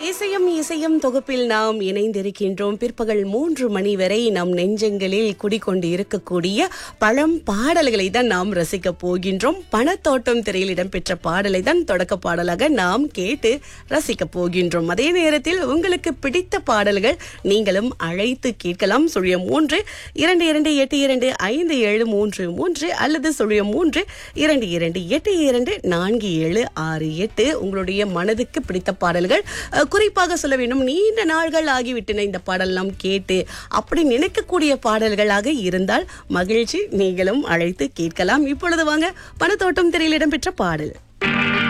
இசையும் இசையும் தொகுப்பில் நாம் இணைந்திருக்கின்றோம் பிற்பகல் மூன்று மணி வரை நம் நெஞ்சங்களில் குடிக்கொண்டு இருக்கக்கூடிய பழம் பாடல்களை தான் நாம் ரசிக்க போகின்றோம் பணத்தோட்டம் திரையில் இடம்பெற்ற பாடலை தான் தொடக்க பாடலாக நாம் கேட்டு ரசிக்க போகின்றோம் அதே நேரத்தில் உங்களுக்கு பிடித்த பாடல்கள் நீங்களும் அழைத்து கேட்கலாம் சுழியம் மூன்று இரண்டு இரண்டு எட்டு இரண்டு ஐந்து ஏழு மூன்று மூன்று அல்லது சுழியம் மூன்று இரண்டு இரண்டு எட்டு இரண்டு நான்கு ஏழு ஆறு எட்டு உங்களுடைய மனதுக்கு பிடித்த பாடல்கள் அஹ், குறிப்பாக சொல்ல வேண்டும் நீண்ட நாள்கள் ஆகிவிட்டன இந்த பாடலாம் கேட்டு அப்படி நினைக்கக்கூடிய பாடல்களாக இருந்தால் மகிழ்ச்சி நீங்களும் அழைத்து கேட்கலாம் இப்பொழுது வாங்க பணத்தோட்டம் திரையில் இடம்பெற்ற பாடல்